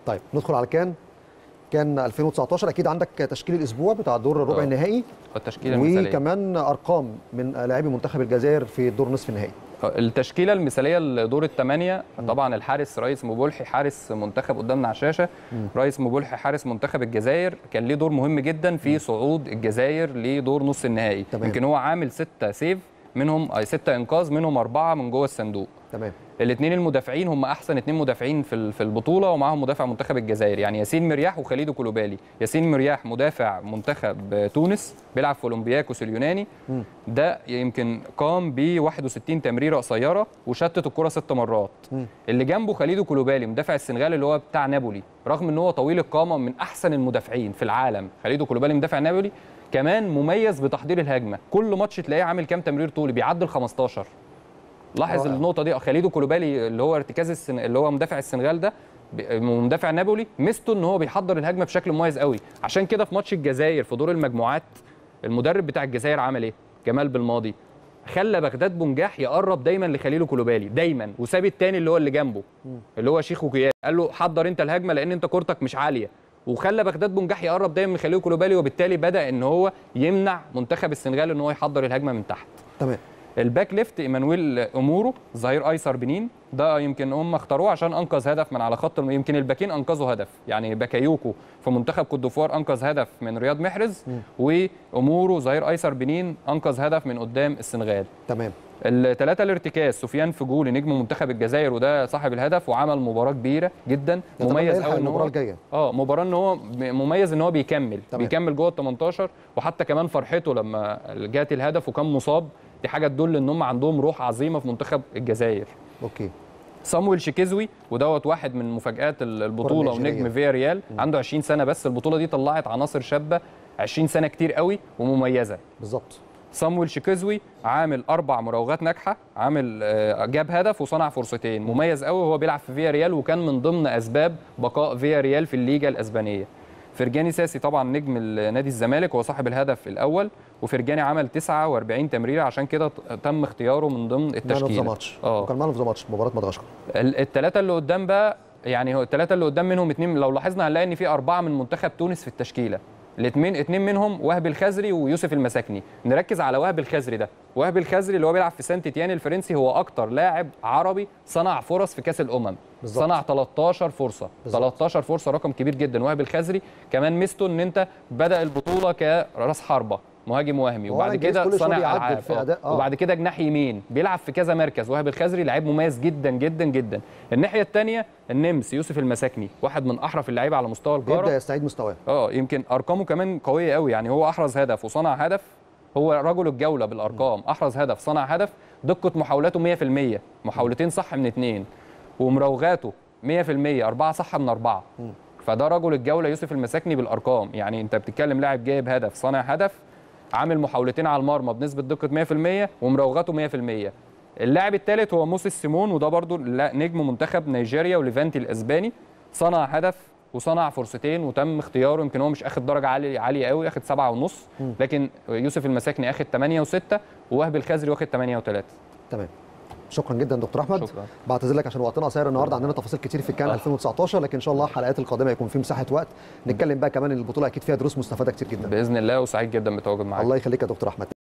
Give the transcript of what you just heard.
طيب ندخل على كان كان 2019 اكيد عندك تشكيل الاسبوع بتاع الدور الربع آه. النهائي التشكيله المثاليه وكمان ارقام من لاعبي منتخب الجزائر في دور نصف النهائي التشكيله المثاليه لدور الثمانيه طبعا الحارس رئيس مبولحي حارس منتخب قدامنا على الشاشه رئيس مبولحي حارس منتخب الجزائر كان ليه دور مهم جدا في صعود الجزائر لدور نص النهائي تمام. يمكن هو عامل ستة سيف منهم أي ستة انقاذ منهم اربعه من جوه الصندوق تمام الاثنين المدافعين هم احسن اثنين مدافعين في ال- في البطوله ومعاهم مدافع منتخب الجزائر يعني ياسين مرياح وخليدو كولوبالي ياسين مرياح مدافع منتخب تونس بيلعب في اولمبياكوس اليوناني مم. ده يمكن قام ب 61 تمريره قصيره وشتت الكره ست مرات مم. اللي جنبه خليدو كولوبالي مدافع السنغال اللي هو بتاع نابولي رغم ان هو طويل القامه من احسن المدافعين في العالم خليدو كولوبالي مدافع نابولي كمان مميز بتحضير الهجمه كل ماتش تلاقيه عامل كام تمرير طولي بيعدي ال 15 لاحظ رائع. النقطه دي خليدو كولوبالي اللي هو ارتكاز السن... اللي هو مدافع السنغال ده ب- مدافع نابولي ميزته ان هو بيحضر الهجمه بشكل مميز قوي عشان كده في ماتش الجزائر في دور المجموعات المدرب بتاع الجزائر عمل ايه جمال بالماضي خلى بغداد بنجاح يقرب دايما لخليل كولوبالي دايما وساب التاني اللي هو اللي جنبه اللي هو شيخ وكيال قال له حضر انت الهجمه لان انت كورتك مش عاليه وخلى بغداد بنجاح يقرب دايما من خليل كولوبالي وبالتالي بدا ان هو يمنع منتخب السنغال ان هو يحضر الهجمه من تحت تمام الباك ليفت ايمانويل امورو ظهير ايسر بنين ده يمكن هم اختاروه عشان انقذ هدف من على خط الم- يمكن الباكين انقذوا هدف يعني باكايوكو في منتخب كوت ديفوار انقذ هدف من رياض محرز وامورو ظهير ايسر بنين انقذ هدف من قدام السنغال تمام الثلاثه الارتكاز سفيان فجولي نجم منتخب الجزائر وده صاحب الهدف وعمل مباراه كبيره جدا يتمنى مميز يلحق قوي ان المباراه هو الجايه اه مباراه ان هو م- مميز ان هو بيكمل تمام. بيكمل جوه ال 18 وحتى كمان فرحته لما جات الهدف وكان مصاب دي حاجه تدل ان هم عندهم روح عظيمه في منتخب الجزائر اوكي صامويل شيكيزوي ودوت واحد من مفاجات ال- البطوله النيجيرية. ونجم فيا ريال عنده 20 سنه بس البطوله دي طلعت عناصر شابه 20 سنه كتير قوي ومميزه بالظبط صامويل شيكيزوي عامل اربع مراوغات ناجحه عامل آه، جاب هدف وصنع فرصتين مميز قوي وهو بيلعب في فيا ريال وكان من ضمن اسباب بقاء فيا ريال في الليجا الاسبانيه فرجاني ساسي طبعا نجم ال- نادي الزمالك هو صاحب الهدف الاول وفرجاني عمل 49 تمريره عشان كده ت- تم اختياره من ضمن مان اوف ذا التشكيله ماتش اه وكان مان اوف ذا ماتش مباراه مدغشقر الثلاثه اللي قدام بقى يعني هو الثلاثه اللي قدام منهم اتنين لو لاحظنا هنلاقي ان في اربعه من منتخب تونس في التشكيله الاثنين اتنين منهم وهب الخزري ويوسف المساكني نركز على وهب الخزري ده وهب الخزري اللي هو بيلعب في سانت تيان الفرنسي هو اكتر لاعب عربي صنع فرص في كاس الامم بالظبط. صنع 13 فرصه بالظبط. 13 فرصه رقم كبير جدا وهب الخزري كمان ميزته ان انت بدا البطوله كراس حربه مهاجم وهمي هو وبعد الإنجليز كده كل شوية صنع بيعدل العاب في آه. أداء، آه. وبعد كده جناح يمين بيلعب في كذا مركز وهب الخزري لعيب مميز جدا جدا جدا الناحيه الثانيه النمس يوسف المساكني واحد من احرف اللعيبه على مستوى بيبدا القاره يستعيد مستواه اه يمكن ارقامه كمان قويه قوي يعني هو احرز هدف وصنع هدف هو رجل الجوله بالارقام احرز هدف صنع هدف دقه محاولاته 100% محاولتين صح من اثنين ومراوغاته 100% أربعة صح من أربعة فده رجل الجولة يوسف المساكني بالأرقام يعني أنت بتتكلم لاعب جايب هدف صانع هدف عامل محاولتين على المرمى بنسبة دقة 100% ومراوغاته 100% اللاعب الثالث هو موسيس سيمون وده برضو لا- نجم منتخب نيجيريا وليفانتي الأسباني صنع هدف وصنع فرصتين وتم اختياره يمكن هو مش اخد درجه عاليه عاليه قوي اخد سبعة ونص لكن يوسف المساكني اخد 8 و6 ووهب الخزري واخد 8 و3 تمام شكرا جدا دكتور احمد شكرا. بعتذر لك عشان وقتنا قصير النهارده عندنا تفاصيل كتير في كان آه. 2019 لكن ان شاء الله الحلقات القادمه يكون في مساحه وقت نتكلم بقى كمان البطوله اكيد فيها دروس مستفاده كتير جدا باذن الله وسعيد جدا بالتواجد معاك الله يخليك يا دكتور احمد